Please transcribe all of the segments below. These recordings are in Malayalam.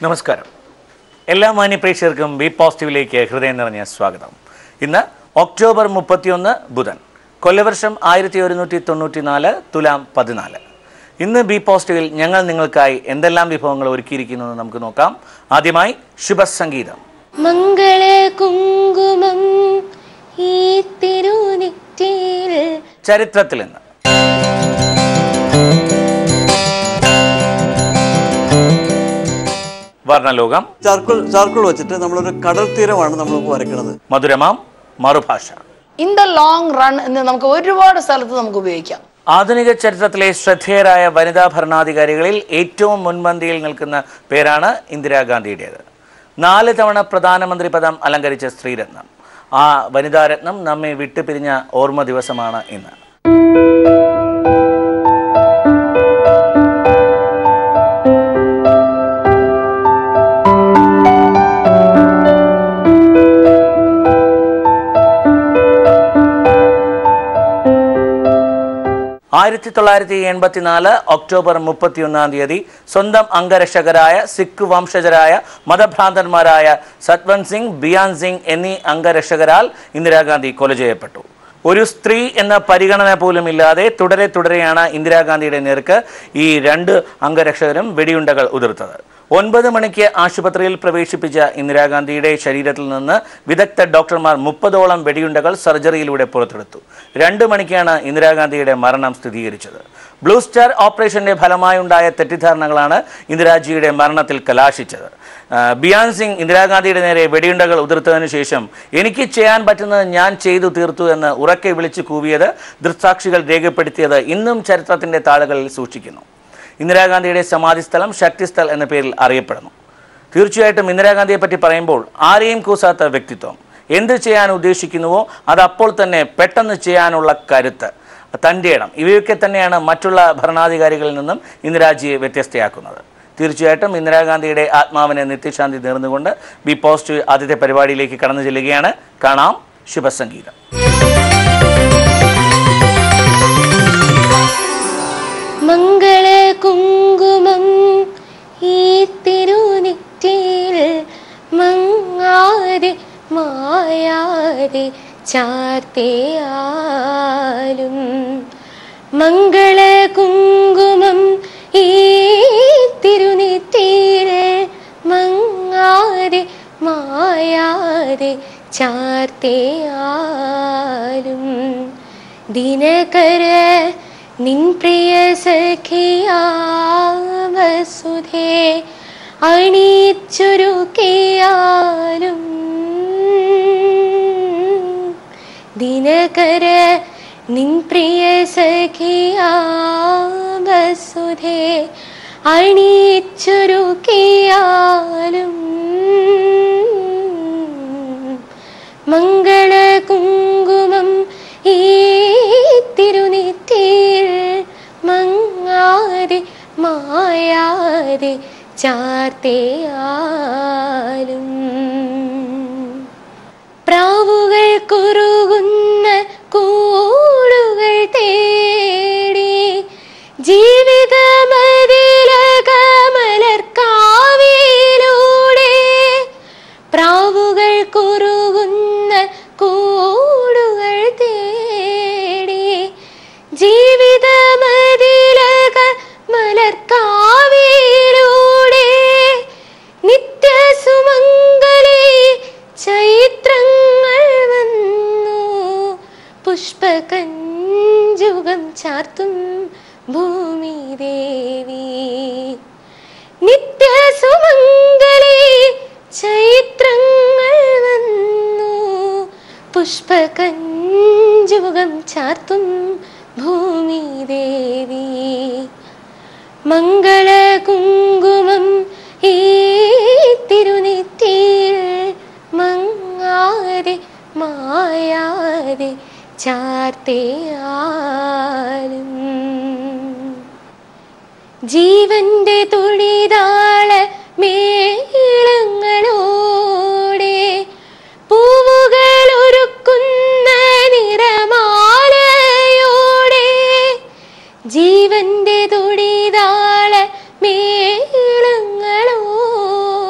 നമസ്കാരം എല്ലാ മാന്യ പ്രേക്ഷകർക്കും ബി പോസിറ്റീവിലേക്ക് ഹൃദയം നിറഞ്ഞ സ്വാഗതം ഇന്ന് ഒക്ടോബർ മുപ്പത്തിയൊന്ന് ബുധൻ കൊല്ലവർഷം ആയിരത്തി ഒരുന്നൂറ്റി തൊണ്ണൂറ്റി നാല് തുലാം പതിനാല് ഇന്ന് ബി പോസിറ്റീവിൽ ഞങ്ങൾ നിങ്ങൾക്കായി എന്തെല്ലാം വിഭവങ്ങൾ ഒരുക്കിയിരിക്കുന്നു എന്ന് നമുക്ക് നോക്കാം ആദ്യമായി ശുഭസംഗീതം മംഗള കുങ്കുമം ഈ തിരുനെറ്റിയിൽ ചരിത്രത്തിൽ നിന്ന് വർണ്ണലോകം ചാർക്കോൾ ചാർക്കോൾ വെച്ചിട്ട് നമ്മളൊരു കടൽ തീരമാണ് നമ്മൾ വരയ്ക്കുന്നത് മധുരമാം മറുഭാഷ ഇൻ ദ ലോങ് റൺ എന്ന് നമുക്ക് ഒരുപാട് സ്ഥലത്ത് നമുക്ക് ഉപയോഗിക്കാം ആധുനിക ചരിത്രത്തിലെ ശ്രദ്ധേയരായ വനിതാ ഭരണാധികാരികളിൽ ഏറ്റവും മുൻപന്തിയിൽ നിൽക്കുന്ന പേരാണ് ഇന്ദിരാഗാന്ധിയുടേത് നാല് തവണ പ്രധാനമന്ത്രി പദം അലങ്കരിച്ച സ്ത്രീരത്നം ആ വനിതാരത്നം നമ്മെ വിട്ടുപിരിഞ്ഞ ഓർമ്മ ദിവസമാണ് ഇന്ന് ആയിരത്തി തൊള്ളായിരത്തി എൺപത്തിനാല് ഒക്ടോബർ മുപ്പത്തിയൊന്നാം തീയതി സ്വന്തം അംഗരക്ഷകരായ സിഖ് വംശജരായ മതഭ്രാന്തന്മാരായ സത്വന്ത് സിംഗ് ബിയാൻ സിംഗ് എന്നീ അംഗരക്ഷകരാൽ ഇന്ദിരാഗാന്ധി കൊല ചെയ്യപ്പെട്ടു ഒരു സ്ത്രീ എന്ന പരിഗണന പോലും ഇല്ലാതെ തുടരെ തുടരെയാണ് ഇന്ദിരാഗാന്ധിയുടെ നേർക്ക് ഈ രണ്ട് അംഗരക്ഷകരും വെടിയുണ്ടകൾ ഉതിർത്തത് ഒൻപത് മണിക്ക് ആശുപത്രിയിൽ പ്രവേശിപ്പിച്ച ഇന്ദിരാഗാന്ധിയുടെ ശരീരത്തിൽ നിന്ന് വിദഗ്ധ ഡോക്ടർമാർ മുപ്പതോളം വെടിയുണ്ടകൾ സർജറിയിലൂടെ പുറത്തെടുത്തു രണ്ട് മണിക്കാണ് ഇന്ദിരാഗാന്ധിയുടെ മരണം സ്ഥിരീകരിച്ചത് ബ്ലൂ സ്റ്റാർ ഓപ്പറേഷന്റെ ഫലമായുണ്ടായ തെറ്റിദ്ധാരണകളാണ് ഇന്ദിരാജിയുടെ മരണത്തിൽ കലാശിച്ചത് ആ, ബിയാൻ സിംഗ് ഇന്ദിരാഗാന്ധിയുടെ നേരെ വെടിയുണ്ടകൾ ഉതിർത്തതിനു ശേഷം എനിക്ക് ചെയ്യാൻ പറ്റുന്നത് ഞാൻ ചെയ്തു തീർത്തു എന്ന് ഉറക്കെ വിളിച്ചു കൂവിയത് ദൃക്സാക്ഷികൾ രേഖപ്പെടുത്തിയത് ഇന്നും ചരിത്രത്തിന്റെ താളുകളിൽ സൂക്ഷിക്കുന്നു ഇന്ദിരാഗാന്ധിയുടെ സമാധിസ്ഥലം ശക്തിസ്ഥൽ എന്ന പേരിൽ അറിയപ്പെടുന്നു തീർച്ചയായിട്ടും ഇന്ദിരാഗാന്ധിയെ പറ്റി പറയുമ്പോൾ ആരെയും കൂസാത്ത വ്യക്തിത്വം എന്ത് ചെയ്യാൻ ഉദ്ദേശിക്കുന്നുവോ അത് അപ്പോൾ തന്നെ പെട്ടെന്ന് ചെയ്യാനുള്ള കരുത്ത് തൻ്റെ ഇടം ഇവയൊക്കെ തന്നെയാണ് മറ്റുള്ള ഭരണാധികാരികളിൽ നിന്നും ഇന്ദിരാജിയെ വ്യത്യസ്തയാക്കുന്നത് തീർച്ചയായിട്ടും ഇന്ദിരാഗാന്ധിയുടെ ആത്മാവിനെ നിത്യശാന്തി നേർന്നുകൊണ്ട് ബി പോസ്റ്റ് ആദ്യത്തെ പരിപാടിയിലേക്ക് കടന്നു ചെല്ലുകയാണ് കാണാം ശുഭസംഗീതം മംഗള കുങ്കുമം ഈ തിരുനെറ്റിയിൽ മങ്ങാതെ മായാതെ ചാർത്തിയാലും മംഗള കുങ്കുമം ഈ തിരുനെറ്റിയിൽ മങ്ങാതെ മായാതെ ചാർത്തിയാലും ദിനകര നിൻ പ്രിയ സഖിയാവസുധേ അണിച്ചൊരുക്കിയാലും ദിനകര നിൻ പ്രിയ സഖിയാവസുധേ അണിച്ചൊരുക്കിയാലും മംഗള കുങ്കുമം ഈ തിരുനെറ്റിയിൽ മങ്ങാതെ മായാതെ ചാർത്തിയാലും പ്രാവുകൾ കുറുകുന്ന കൂടുകൾ തേടി ജീവിതമതിലകമലർക്കാവിലൂടെ പ്രാവുകൾ കുറുകുന്ന കൂടുകൾ തേടി ജീവിതമതിലക മലർക്കാവിലൂടെ നിത്യസുമംഗലേ ചൈത്രങ്ങൾ വന്നു പുഷ്പകഞ്ചുകം ചാർത്തും ഭൂമി ദേവി നിത്യസുമംഗലേ ചൈത്രങ്ങൾ വന്നു പുഷ്പകഞ്ചുകം ചാർത്തും ഭൂമി ദേവി മംഗള കുങ്കുമം ഈ തിരുനെറ്റിയിൽ മങ്ങാതെ മായാതെ ചാർത്തിയാലും ജീവന്റെ തുണിതാള മേളങ്ങളോടെ പൂവുകൾ ഒരുക്കുന്ന നിറമാലയോടെ ജീവന്റെ തുടിതാള മേളങ്ങളോടെ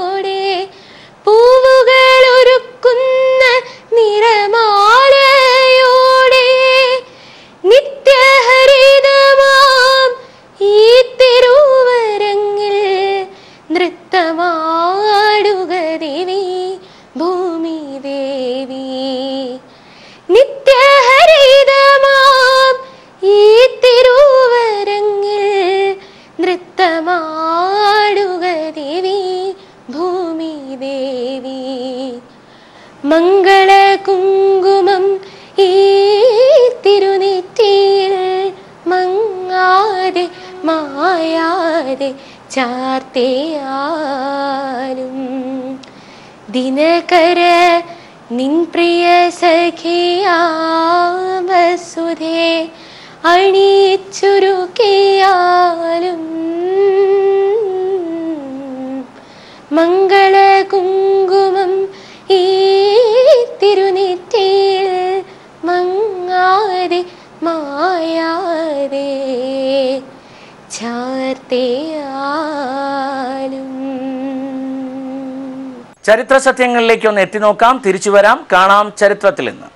മായാതെ ചാർത്തിയാലും ദിനകര നിൻ പ്രിയ സഖിയാവസുധേ അണിച്ചുരുക്കിയാലും മംഗള കുങ്കുമം ഈ തിരുനെറ്റിയിൽ മങ്ങാതെ മായാതെ ചാർത്തിയാലും ചരിത്ര സത്യങ്ങളിലേക്ക് ഒന്ന് എത്തി നോക്കാം തിരിച്ചു വരാം കാണാം ചരിത്രത്തിൽ നിന്ന്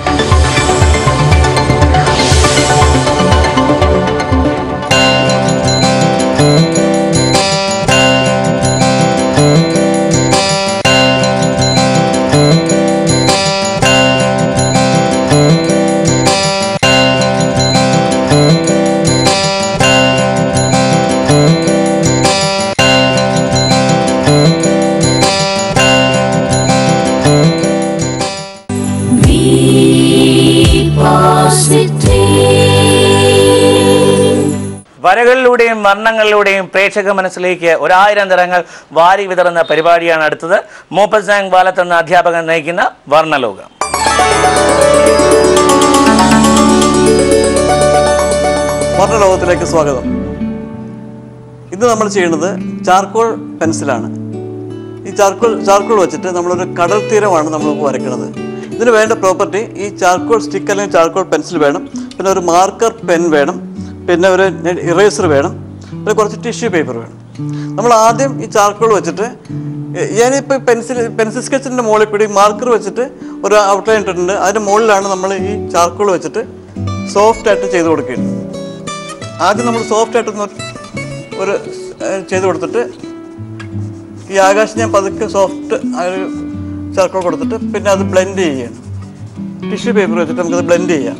വരകളിലൂടെയും വർണ്ണങ്ങളിലൂടെയും പ്രേക്ഷക മനസ്സിലേക്ക് ഒരായിരം നിറങ്ങൾ വാരി വിതറുന്ന പരിപാടിയാണ് അടുത്തത് മൂപ്പസാങ് ബാലത്ത് എന്ന അധ്യാപകൻ നയിക്കുന്ന വർണ്ണലോകം വർണ്ണലോകത്തിലേക്ക് സ്വാഗതം ഇന്ന് നമ്മൾ ചെയ്യുന്നത് ചാർക്കോൾ പെൻസിലാണ് ഈ ചാർക്കോൾ ചാർക്കോൾ വെച്ചിട്ട് നമ്മളൊരു കടൽ തീരമാണ് നമ്മൾ വരയ്ക്കുന്നത് ഇതിന് വേണ്ട പ്രോപ്പർട്ടി ഈ ചാർക്കോൾ സ്റ്റിക്ക് അല്ലെങ്കിൽ ചാർക്കോൾ പെൻസിൽ വേണം പിന്നെ ഒരു മാർക്കർ പെൻ വേണം പിന്നെ ഒരു ഇറേസർ വേണം പിന്നെ കുറച്ച് ടിഷ്യൂ പേപ്പർ വേണം നമ്മൾ ആദ്യം ഈ ചാർക്കോൾ വെച്ചിട്ട് എ- ഞാനിപ്പോൾ പെൻസിൽ പെൻസിൽ സ്കെച്ചിൻ്റെ മുകളിൽ കൂടി മാർക്കർ വെച്ചിട്ട് ഒരു ഔട്ട്ലൈൻ ഇട്ടിട്ടുണ്ട് അതിൻ്റെ മുകളിലാണ് നമ്മൾ ഈ ചാർക്കോൾ വെച്ചിട്ട് സോഫ്റ്റ് ആയിട്ട് ചെയ്ത് കൊടുക്കുന്നത് ആദ്യം നമ്മൾ സോഫ്റ്റ് ആയിട്ടൊന്ന് ഒരു ഏഹ്, ചെയ്ത് കൊടുത്തിട്ട് ഈ ആകാശം ഞാൻ പതുക്കെ സോഫ്റ്റ് ഒരു ചർക്കോൾ കൊടുത്തിട്ട് പിന്നെ അത് ബ്ലെൻഡ് ചെയ്യണം ടിഷ്യൂ പേപ്പർ വെച്ചിട്ട് നമുക്കത് ബ്ലെൻഡ് ചെയ്യാം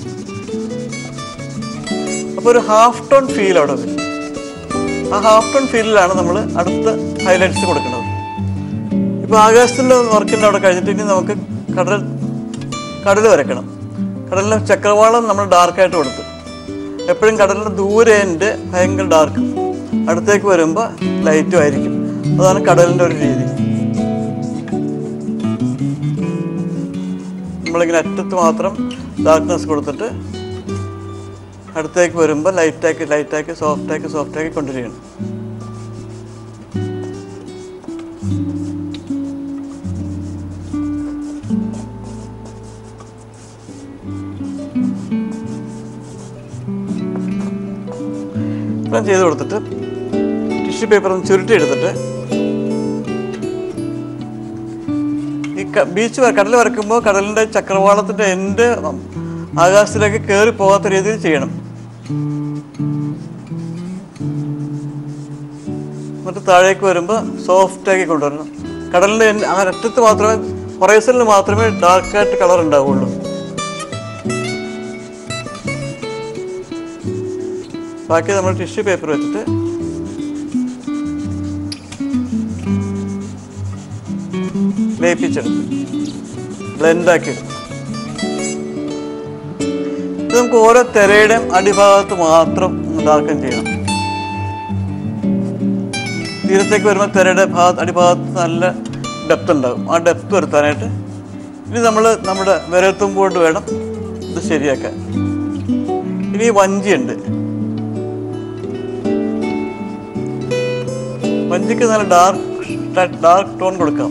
അപ്പോൾ ഒരു ഹാഫ് ടോൺ ഫീൽ അവിടെ വരും ആ ഹാഫ് ടോൺ ഫീലിലാണ് നമ്മൾ അടുത്ത ഹൈലൈറ്റ്സ് കൊടുക്കുന്നത് ഇപ്പോൾ ആകാശത്തിൻ്റെ വർക്കിൻ്റെ അവിടെ കഴിഞ്ഞിട്ട് ഇനി നമുക്ക് കടൽ കടൽ വരയ്ക്കണം കടലിലെ ചക്രവാളം നമ്മൾ ഡാർക്കായിട്ട് കൊടുത്തു എപ്പോഴും കടലിൻ്റെ ദൂരെ എൻ്റെ ഭയങ്കര ഡാർക്ക് അടുത്തേക്ക് വരുമ്പോൾ ലൈറ്റും ആയിരിക്കും അതാണ് കടലിൻ്റെ ഒരു രീതി നമ്മളിങ്ങനെ അറ്റത്ത് മാത്രം ഡാർക്ക്നെസ് കൊടുത്തിട്ട് അടുത്തേക്ക് വരുമ്പോൾ ലൈറ്റാക്കി ലൈറ്റാക്കി സോഫ്റ്റാക്കി സോഫ്റ്റാക്കി കൊണ്ടുവരികയാണ് ഇത്രയും ചെയ്ത് കൊടുത്തിട്ട് ടിഷ്യൂ പേപ്പർ ഒന്ന് ചുരുട്ടി എടുത്തിട്ട് ഈ ബീച്ച് കടൽ വരയ്ക്കുമ്പോൾ കടലിൻ്റെ ചക്രവാളത്തിൻ്റെ എൻ്റെ ആകാശത്തിലേക്ക് കയറി പോകാത്ത രീതിയിൽ ചെയ്യണം എന്നിട്ട് താഴേക്ക് വരുമ്പോൾ സോഫ്റ്റാക്കി കൊണ്ടുവരണം കടലിൻ്റെ end- ആ അറ്റത്ത് മാത്രമേ ഹൊറൈസണിൽ മാത്രമേ ഡാർക്കായിട്ട് കളർ ഉണ്ടാവുള്ളൂ ബാക്കി നമ്മൾ ടിഷ്യൂ പേപ്പർ വെച്ചിട്ട് ലയിപ്പിച്ചെടുത്ത് ബ്ലെൻഡാക്കി എടുക്കും ഇത് നമുക്ക് ഓരോ തിരയുടെയും അടിഭാഗത്ത് മാത്രം ഡാർക്കൻ ചെയ്യണം തീരത്തേക്ക് വരുമ്പോൾ തിരയുടെ ഭാഗത്ത് അടിഭാഗത്ത് നല്ല ഡെപ്ത് ഉണ്ടാകും ആ ഡെപ്ത് വരുത്താനായിട്ട് ഇനി നമ്മൾ നമ്മുടെ വിരൽത്തുമ്പ് കൊണ്ട് വേണം ഇത് ശരിയാക്കാൻ ഇനി ഈ വഞ്ചിയുണ്ട് വഞ്ചിക്ക് നല്ല ഡാർക്ക് ഡാർക്ക് ടോൺ കൊടുക്കാം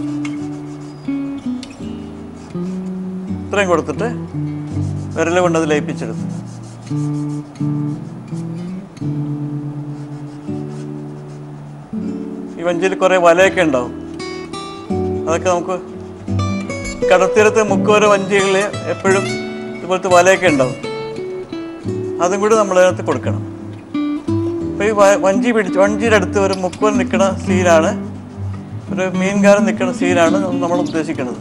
ഇത്രയും കൊടുത്തിട്ട് വിരൽ കൊണ്ട് അത് ലയിപ്പിച്ചെടുത്തു ഈ വഞ്ചിയിൽ കുറേ വലയൊക്കെ ഉണ്ടാവും അതൊക്കെ നമുക്ക് കടത്തീരത്തെ മുക്കുവര വഞ്ചികളിൽ എപ്പോഴും ഇതുപോലത്തെ വലയൊക്കെ ഉണ്ടാവും അതും കൂടി നമ്മൾ അതിനകത്ത് കൊടുക്കണം അപ്പോൾ ഈ വ- വഞ്ചി പിടിച്ച് വഞ്ചിയുടെ അടുത്ത് ഒരു മുക്കുവൻ നിൽക്കുന്ന സീനാണ് ഒരു മീൻകാരൻ നിൽക്കുന്ന സീനാണ് നമ്മൾ ഉദ്ദേശിക്കുന്നത്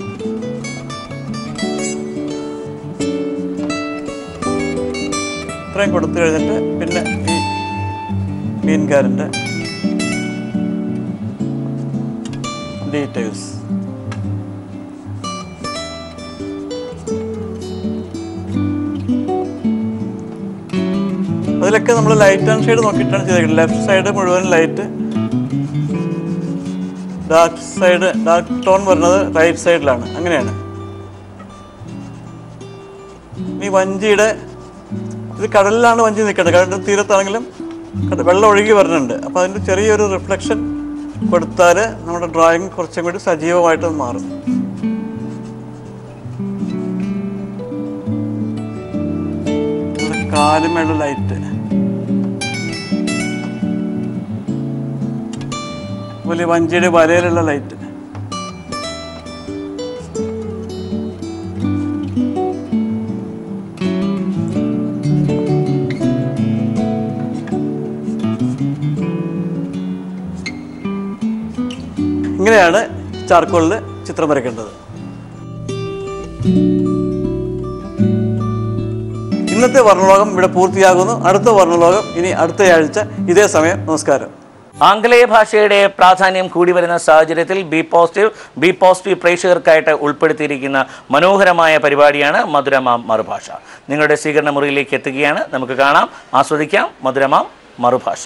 ഇത്രയും കൊടുത്തു കഴിഞ്ഞിട്ട് പിന്നെ ഈ മീൻകാരൻ്റെ ഡീറ്റെയിൽസ് അതിലൊക്കെ നമ്മൾ ലൈറ്റ് ആൻഡ് ഷെയ്ഡ് നോക്കിയിട്ടാണ് ചെയ്തേക്കുന്നത് ലെഫ്റ്റ് സൈഡ് മുഴുവൻ light dark side dark tone വരുന്നത് റൈറ്റ് സൈഡിലാണ് അങ്ങനെയാണ് ഈ വഞ്ചിയുടെ ഇത് കടലിലാണ് വഞ്ചി നിൽക്കുന്നത് കടലിൻ്റെ തീരത്താണെങ്കിലും കട- വെള്ളം ഒഴുകി വരുന്നുണ്ട് അപ്പോൾ അതിൻ്റെ ചെറിയൊരു റിഫ്ലക്ഷൻ കൊടുത്താൽ നമ്മുടെ ഡ്രോയിങ് കുറച്ചും കൂടി സജീവമായിട്ട് മാറും നമ്മുടെ കാലുമേലുള്ള ലൈറ്റ് അതുപോലെ ഈ വഞ്ചിയുടെ വലയിലുള്ള ലൈറ്റ് ഇങ്ങനെയാണ് ചാർക്കോളിൽ ചിത്രം വരയ്ക്കേണ്ടത് ഇന്നത്തെ വർണ്ണലോകം ഇവിടെ പൂർത്തിയാകുന്നു അടുത്ത വർണ്ണലോകം ഇനി അടുത്തയാഴ്ച ഇതേ സമയം നമസ്കാരം ആംഗലേയ ഭാഷയുടെ പ്രാധാന്യം കൂടി വരുന്ന സാഹചര്യത്തിൽ ബി പോസിറ്റീവ് ബി പോസിറ്റീവ് പ്രേക്ഷകർക്കായിട്ട് ഉൾപ്പെടുത്തിയിരിക്കുന്ന മനോഹരമായ പരിപാടിയാണ് മധുരമാം മറുഭാഷ നിങ്ങളുടെ സ്വീകരണ മുറിയിലേക്ക് എത്തുകയാണ് നമുക്ക് കാണാം ആസ്വദിക്കാം മധുരമാം മറുഭാഷ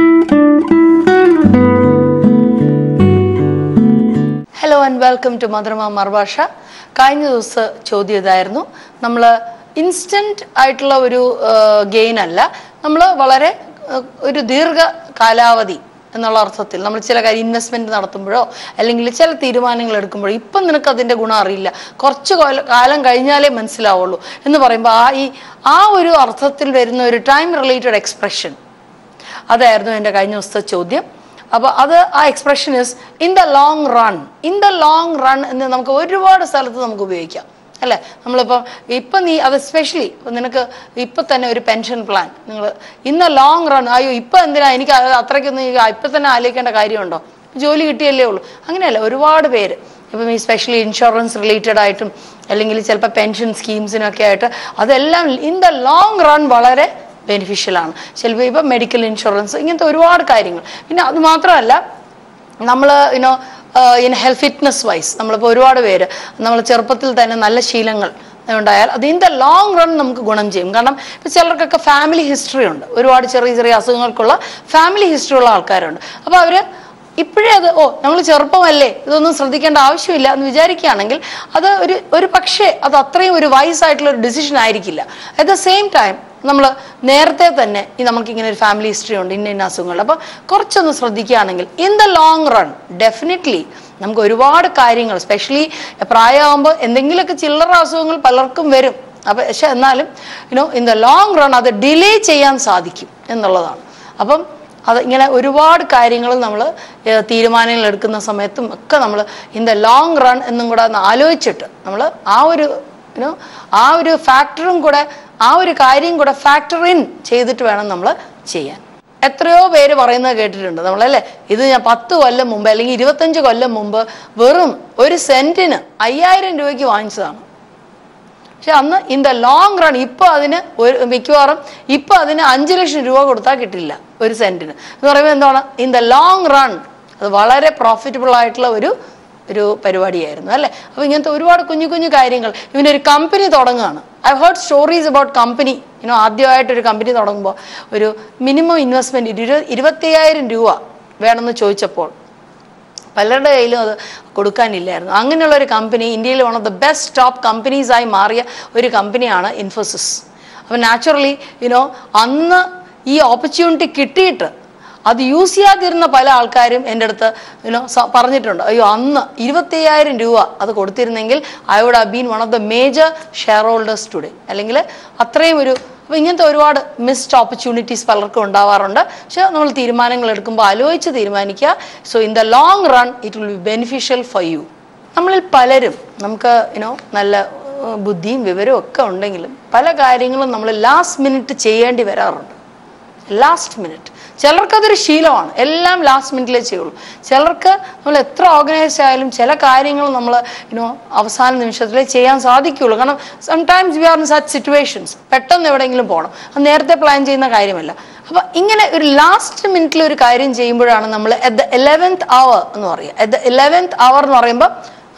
ഹലോ ആൻഡ് വെൽക്കം ടു മധുരമ മറുഭാഷ കഴിഞ്ഞ ദിവസം ചോദ്യം ഇതായിരുന്നു നമ്മൾ ഇൻസ്റ്റന്റ് ആയിട്ടുള്ള ഒരു ഗെയിൻ അല്ല നമ്മൾ വളരെ ആ, ഒരു ദീർഘ കാലാവധി എന്നുള്ള അർത്ഥത്തിൽ നമ്മൾ ചില കാര്യം ഇൻവെസ്റ്റ്മെന്റ് നടത്തുമ്പോഴോ അല്ലെങ്കിൽ ചില തീരുമാനങ്ങൾ എടുക്കുമ്പോഴോ ഇപ്പം നിനക്ക് അതിന്റെ ഗുണം അറിയില്ല കുറച്ച് കൊല- കാലം കഴിഞ്ഞാലേ മനസ്സിലാവുള്ളൂ എന്ന് പറയുമ്പോൾ ആ ഈ ആ ഒരു അർത്ഥത്തിൽ വരുന്ന ഒരു ടൈം റിലേറ്റഡ് എക്സ്പ്രഷൻ അതായിരുന്നു എൻ്റെ കഴിഞ്ഞ ദിവസത്തെ ചോദ്യം അപ്പോൾ അത് ആ expression is in the long run in the long run എന്ന് നമുക്ക് ഒരുപാട് സ്ഥലത്ത് നമുക്ക് ഉപയോഗിക്കാം അല്ലേ നമ്മളിപ്പം ഇപ്പം നീ അത് സ്പെഷ്യലി ഇപ്പം നിനക്ക് ഇപ്പം തന്നെ ഒരു പെൻഷൻ പ്ലാൻ നിങ്ങൾ ഇൻ ദ ലോങ് റൺ അയ്യോ ഇപ്പം എന്തിനാ എനിക്ക് അത് അത്രയ്ക്കൊന്നും ഈ ഇപ്പം തന്നെ ആലോചിക്കേണ്ട കാര്യമുണ്ടോ ജോലി കിട്ടിയല്ലേ ഉള്ളൂ അങ്ങനെയല്ല ഒരുപാട് പേര് ഇപ്പം ഈ സ്പെഷ്യലി ഇൻഷുറൻസ് റിലേറ്റഡ് ആയിട്ടും അല്ലെങ്കിൽ ചിലപ്പോൾ പെൻഷൻ സ്കീംസിനൊക്കെ ആയിട്ട് അതെല്ലാം ഇൻ ദ ലോങ് റൺ വളരെ ബെനിഫിഷ്യലാണ് ചിലപ്പോൾ ഇപ്പം മെഡിക്കൽ ഇൻഷുറൻസ് ഇങ്ങനത്തെ ഒരുപാട് കാര്യങ്ങൾ പിന്നെ അത് മാത്രമല്ല നമ്മൾ you know in health fitness wise നമ്മളിപ്പോൾ ഒരുപാട് പേര് നമ്മൾ ചെറുപ്പത്തിൽ തന്നെ നല്ല ശീലങ്ങൾ ഉണ്ടായാൽ അത് ഇൻ ദ ലോങ് റൺ നമുക്ക് ഗുണം ചെയ്യും കാരണം ഇപ്പം ചിലർക്കൊക്കെ ഫാമിലി ഹിസ്റ്ററി ഉണ്ട് ഒരുപാട് ചെറിയ ചെറിയ അസുഖങ്ങൾക്കുള്ള ഫാമിലി ഹിസ്റ്ററി ഉള്ള ആൾക്കാരുണ്ട് അപ്പോൾ അവർ ഇപ്പോഴേ അത് ഓ നമ്മൾ ചെറുപ്പമല്ലേ ഇതൊന്നും ശ്രദ്ധിക്കേണ്ട ആവശ്യമില്ല എന്ന് വിചാരിക്കുകയാണെങ്കിൽ അത് ഒരു ഒരു പക്ഷേ അത് അത്രയും ഒരു വൈസ് ആയിട്ടുള്ള ഒരു ഡിസിഷൻ ആയിരിക്കില്ല അറ്റ് ദ സെയിം ടൈം നമ്മൾ നേരത്തെ തന്നെ ഈ നമുക്ക് ഇങ്ങനെ ഒരു ഫാമിലി ഹിസ്റ്ററി ഉണ്ട് ഇന്ന ഇന്ന അസുഖങ്ങൾ അപ്പോൾ കുറച്ചൊന്ന് ശ്രദ്ധിക്കുകയാണെങ്കിൽ in the long run definitely നമുക്ക് ഒരുപാട് കാര്യങ്ങൾ സ്പെഷ്യലി പ്രായമാകുമ്പോൾ എന്തെങ്കിലുമൊക്കെ ചില്ലറ അസുഖങ്ങൾ പലർക്കും വരും അപ്പം പക്ഷെ എന്നാലും you know in the long run അത് ഡിലേ ചെയ്യാൻ സാധിക്കും എന്നുള്ളതാണ് അപ്പം അത് ഇങ്ങനെ ഒരുപാട് കാര്യങ്ങൾ നമ്മൾ തീരുമാനങ്ങൾ എടുക്കുന്ന സമയത്തും ഒക്കെ നമ്മൾ ഇൻ ദ ലോങ് റൺ എന്നും കൂടെ ഒന്ന് ആലോചിച്ചിട്ട് നമ്മൾ ആ ഒരു യുനോ ആ ഒരു ഫാക്ടറും കൂടെ ആ ഒരു കാര്യം കൂടെ ഫാക്ടർ ഇൻ ചെയ്തിട്ട് വേണം നമ്മൾ ചെയ്യാൻ എത്രയോ പേര് പറയുന്നത് കേട്ടിട്ടുണ്ട് നമ്മളല്ലേ ഇത് ഞാൻ പത്ത് കൊല്ലം മുമ്പ് അല്ലെങ്കിൽ ഇരുപത്തഞ്ച് കൊല്ലം മുമ്പ് വെറും ഒരു സെന്റിന് അയ്യായിരം രൂപയ്ക്ക് വാങ്ങിച്ചതാണ് പക്ഷെ അന്ന് ഇൻ ദ ലോങ് റൺ ഇപ്പൊ അതിന് ഒരു മിക്കവാറും ഇപ്പൊ അതിന് അഞ്ചു ലക്ഷം രൂപ കൊടുത്താൽ കിട്ടില്ല ഒരു സെന്റിന് എന്ന് പറയുമ്പോൾ എന്താണ് ഇൻ ദ ലോങ് റൺ അത് വളരെ പ്രോഫിറ്റബിൾ ആയിട്ടുള്ള ഒരു ഒരു പരിപാടിയായിരുന്നു അല്ലേ അപ്പോൾ ഇങ്ങനത്തെ ഒരുപാട് കുഞ്ഞു കുഞ്ഞു കാര്യങ്ങൾ ഇവൻ്റെ ഒരു കമ്പനി തുടങ്ങുകയാണ് I heard stories about company ഇനോ ആദ്യമായിട്ട് ഒരു കമ്പനി തുടങ്ങുമ്പോൾ ഒരു മിനിമം ഇൻവെസ്റ്റ്മെന്റ് ഇരു ഇരുപത്തയ്യായിരം രൂപ വേണമെന്ന് ചോദിച്ചപ്പോൾ പലരുടെ കയ്യിലും അത് കൊടുക്കാനില്ലായിരുന്നു അങ്ങനെയുള്ള ഒരു കമ്പനി ഇന്ത്യയിലെ one of the best top കമ്പനീസായി മാറിയ ഒരു കമ്പനിയാണ് ഇൻഫോസിസ് അപ്പം നാച്ചുറലി യുനോ അന്ന് ഈ ഓപ്പർച്യൂണിറ്റി കിട്ടിയിട്ട് അത് യൂസ് ചെയ്യാതിരുന്ന പല ആൾക്കാരും എൻ്റെ അടുത്ത് യുനോ പറഞ്ഞിട്ടുണ്ട് അയ്യോ അന്ന് ഇരുപത്തയ്യായിരം രൂപ അത് കൊടുത്തിരുന്നെങ്കിൽ I would have been one of the major shareholders today അല്ലെങ്കിൽ അത്രയും ഒരു അപ്പോൾ ഇങ്ങനത്തെ ഒരുപാട് മിസ്ഡ് ഓപ്പർച്യൂണിറ്റീസ് പലർക്കും ഉണ്ടാവാറുണ്ട് പക്ഷെ നമ്മൾ തീരുമാനങ്ങൾ എടുക്കുമ്പോൾ ആലോചിച്ച് തീരുമാനിക്കുക so in the long run it will be beneficial for you നമ്മളിൽ പലരും നമുക്ക് യുനോ നല്ല ഏർ, ബുദ്ധിയും വിവരവും ഒക്കെ ഉണ്ടെങ്കിലും പല കാര്യങ്ങളും നമ്മൾ ലാസ്റ്റ് മിനിറ്റ് ചെയ്യേണ്ടി വരാറുണ്ട് ലാസ്റ്റ് മിനിറ്റ് ചിലർക്ക് അതൊരു ശീലമാണ് എല്ലാം ലാസ്റ്റ് മിനിറ്റിലേ ചെയ്യുള്ളൂ ചിലർക്ക് നമ്മൾ എത്ര ഓർഗനൈസ്ഡ് ആയാലും ചില കാര്യങ്ങൾ നമ്മൾ യുനോ അവസാന നിമിഷത്തിലേ ചെയ്യാൻ സാധിക്കുള്ളൂ കാരണം sometimes we are in such situations പെട്ടെന്ന് എവിടെയെങ്കിലും പോകണം അത് നേരത്തെ പ്ലാൻ ചെയ്യുന്ന കാര്യമല്ല അപ്പൊ ഇങ്ങനെ ഒരു ലാസ്റ്റ് മിനിറ്റിൽ ഒരു കാര്യം ചെയ്യുമ്പോഴാണ് നമ്മൾ അറ്റ് ദ ഇലവൻത്ത് അവർ എന്ന് പറയുക അറ്റ് ദ ഇലവൻത്ത് അവർ എന്ന് പറയുമ്പോൾ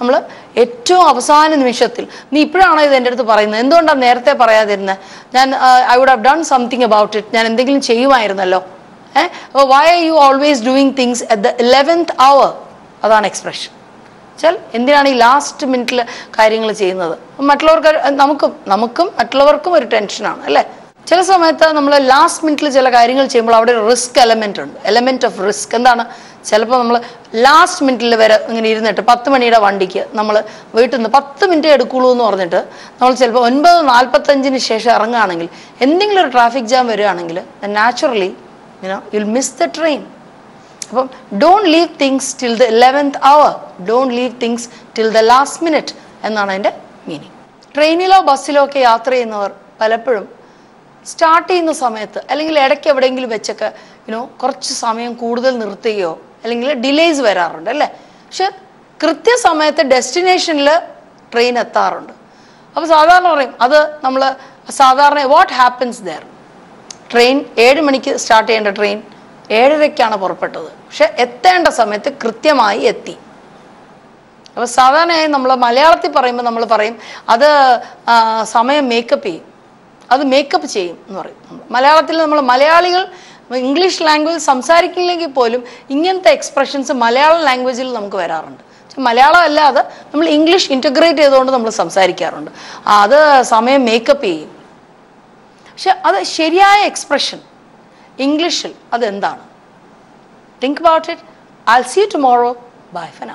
നമ്മൾ ഏറ്റവും അവസാന നിമിഷത്തിൽ നീ ഇപ്പോഴാണോ ഇത് എൻ്റെ അടുത്ത് പറയുന്നത് എന്തുകൊണ്ടാണ് നേരത്തെ പറയാതിരുന്നത് ഞാൻ I would have done something about it ഞാൻ എന്തെങ്കിലും ചെയ്യുമായിരുന്നല്ലോ eh why are you always doing things at the eleventh hour അതാണ് എക്സ്പ്രഷൻ വെച്ചാൽ എന്തിനാണ് ഈ ലാസ്റ്റ് മിനിറ്റിൽ കാര്യങ്ങൾ ചെയ്യുന്നത് മറ്റുള്ളവർക്ക് നമുക്കും നമുക്കും മറ്റുള്ളവർക്കും ഒരു ടെൻഷനാണ് അല്ലേ ചില സമയത്ത് നമ്മൾ ലാസ്റ്റ് മിനിറ്റിൽ ചില കാര്യങ്ങൾ ചെയ്യുമ്പോൾ അവിടെ ഒരു റിസ്ക് എലമെന്റ് ഉണ്ട് എലമെന്റ് ഓഫ് റിസ്ക് എന്താണ് ചിലപ്പോൾ നമ്മൾ ലാസ്റ്റ് മിനിറ്റിൽ വരെ ഇങ്ങനെ ഇരുന്നിട്ട് പത്ത് മണിയുടെ വണ്ടിക്ക് നമ്മൾ വീട്ടിൽ നിന്ന് പത്ത് മിനിറ്റ് എടുക്കുള്ളൂ എന്ന് പറഞ്ഞിട്ട് നമ്മൾ ചിലപ്പോൾ ഒൻപത് നാൽപ്പത്തഞ്ചിന് ശേഷം ഇറങ്ങുകയാണെങ്കിൽ എന്തെങ്കിലും ഒരു ട്രാഫിക് ജാം വരികയാണെങ്കിൽ naturally you know you'll miss the train അപ്പം don't leave things till the eleventh hour don't leave things till the last minute എന്നാണ് അതിൻ്റെ മീനിങ് ട്രെയിനിലോ ബസ്സിലോ ഒക്കെ യാത്ര ചെയ്യുന്നവർ പലപ്പോഴും സ്റ്റാർട്ട് ചെയ്യുന്ന സമയത്ത് അല്ലെങ്കിൽ ഇടയ്ക്ക് എവിടെയെങ്കിലും വെച്ചൊക്കെ യുനോ കുറച്ച് സമയം കൂടുതൽ നിർത്തുകയോ അല്ലെങ്കിൽ ഡിലേസ് വരാറുണ്ട് അല്ലേ പക്ഷെ കൃത്യസമയത്ത് ഡെസ്റ്റിനേഷനിൽ ട്രെയിൻ എത്താറുണ്ട് അപ്പോൾ സാധാരണ പറയും അത് നമ്മൾ സാധാരണ വാട്ട് ഹാപ്പൻസ് ദർ ട്രെയിൻ ഏഴ് മണിക്ക് സ്റ്റാർട്ട് ചെയ്യേണ്ട ട്രെയിൻ ഏഴരയ്ക്കാണ് പുറപ്പെട്ടത് പക്ഷെ എത്തേണ്ട സമയത്ത് കൃത്യമായി എത്തി അപ്പോൾ സാധാരണയായി നമ്മൾ മലയാളത്തിൽ പറയുമ്പോൾ നമ്മൾ പറയും അത് ആ, സമയം മേക്കപ്പ് ചെയ്യും അത് മേക്കപ്പ് ചെയ്യും എന്ന് പറയും നമ്മൾ. മലയാളത്തിൽ നമ്മൾ മലയാളികൾ ഇംഗ്ലീഷ് ലാംഗ്വേജ് സംസാരിക്കില്ലെങ്കിൽ പോലും ഇങ്ങനത്തെ എക്സ്പ്രഷൻസ് മലയാളം ലാംഗ്വേജിൽ നമുക്ക് വരാറുണ്ട് പക്ഷെ മലയാളം അല്ലാതെ നമ്മൾ ഇംഗ്ലീഷ് ഇൻറ്റഗ്രേറ്റ് ചെയ്തുകൊണ്ട് നമ്മൾ സംസാരിക്കാറുണ്ട് ആ, അത് സമയം മേക്കപ്പ് ചെയ്യും പക്ഷെ അത് ശരിയായ എക്സ്പ്രഷൻ ഇംഗ്ലീഷിൽ അതെന്താണ് think about it I see tomorrow bye ഫന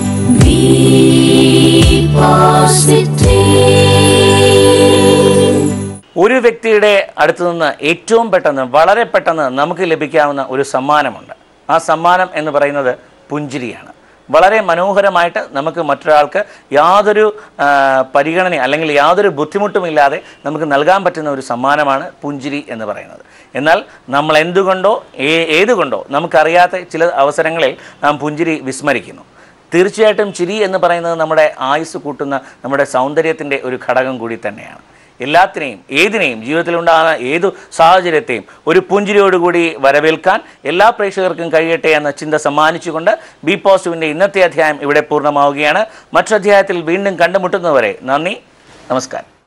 ഒരു വ്യക്തിയുടെ അടുത്തു നിന്ന് ഏറ്റവും പെട്ടെന്ന് വളരെ പെട്ടെന്ന് നമുക്ക് ലഭിക്കാവുന്ന ഒരു സമ്മാനമുണ്ട് ആ സമ്മാനം എന്ന് പറയുന്നത് പുഞ്ചിരിയാണ് വളരെ മനോഹരമായിട്ട് നമുക്ക് മറ്റൊരാൾക്ക് യാതൊരു ആ, പരിഗണന അല്ലെങ്കിൽ യാതൊരു ബുദ്ധിമുട്ടുമില്ലാതെ നമുക്ക് നൽകാൻ പറ്റുന്ന ഒരു സമ്മാനമാണ് പുഞ്ചിരി എന്ന് പറയുന്നത് എന്നാൽ നമ്മൾ എന്തുകൊണ്ടോ ഏ- ഏതുകൊണ്ടോ നമുക്കറിയാത്ത ചില അവസരങ്ങളിൽ നാം പുഞ്ചിരി വിസ്മരിക്കുന്നു തീർച്ചയായിട്ടും ചിരി എന്ന് പറയുന്നത് നമ്മുടെ ആയുസ് കൂട്ടുന്ന നമ്മുടെ സൗന്ദര്യത്തിൻ്റെ ഒരു ഘടകം കൂടി തന്നെയാണ് എല്ലാത്തിനെയും ഏതിനെയും ജീവിതത്തിലുണ്ടാകുന്ന ഏതു സാഹചര്യത്തെയും ഒരു പുഞ്ചിരിയോടുകൂടി വരവേൽക്കാൻ എല്ലാ പ്രേക്ഷകർക്കും കഴിയട്ടെ എന്ന ചിന്ത സമ്മാനിച്ചുകൊണ്ട് ബി പോസിറ്റീവിൻ്റെ ഇന്നത്തെ അധ്യായം ഇവിടെ പൂർണ്ണമാവുകയാണ് മറ്റൊരു അധ്യായത്തിൽ വീണ്ടും കണ്ടുമുട്ടുന്നവരെ നന്ദി നമസ്കാരം